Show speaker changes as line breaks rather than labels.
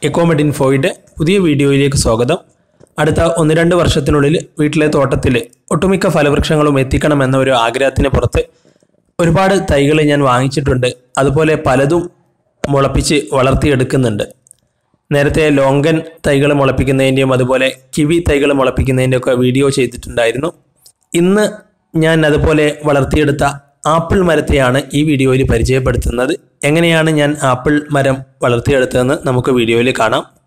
എക്കോമെഡ് ഇൻഫോയുടെ പുതിയ വീഡിയോയിലേക്ക് സ്വാഗതം അടുത്ത ഒന്ന് രണ്ട് വർഷത്തിനുള്ളിൽ വീട്ടിലെ തോട്ടത്തിൽ ഒട്ടുമിക്ക ഫലവൃക്ഷങ്ങളും എത്തിക്കണമെന്ന ഒരു ആഗ്രഹത്തിന് പുറത്ത് ഒരുപാട് തൈകൾ ഞാൻ വാങ്ങിച്ചിട്ടുണ്ട് അതുപോലെ പലതും മുളപ്പിച്ച് വളർത്തിയെടുക്കുന്നുണ്ട് നേരത്തെ ലോങ്കൻ തൈകൾ മുളപ്പിക്കുന്നതിൻ്റെയും അതുപോലെ കിവി തൈകൾ മുളപ്പിക്കുന്നതിൻ്റെ ഒക്കെ വീഡിയോ ചെയ്തിട്ടുണ്ടായിരുന്നു ഇന്ന് ഞാൻ അതുപോലെ വളർത്തിയെടുത്ത ആപ്പിൾ മരത്തെയാണ് ഈ വീഡിയോയിൽ പരിചയപ്പെടുത്തുന്നത് എങ്ങനെയാണ് ഞാൻ ആപ്പിൾ മരം വളർത്തിയെടുത്തതെന്ന് നമുക്ക് വീഡിയോയിൽ കാണാം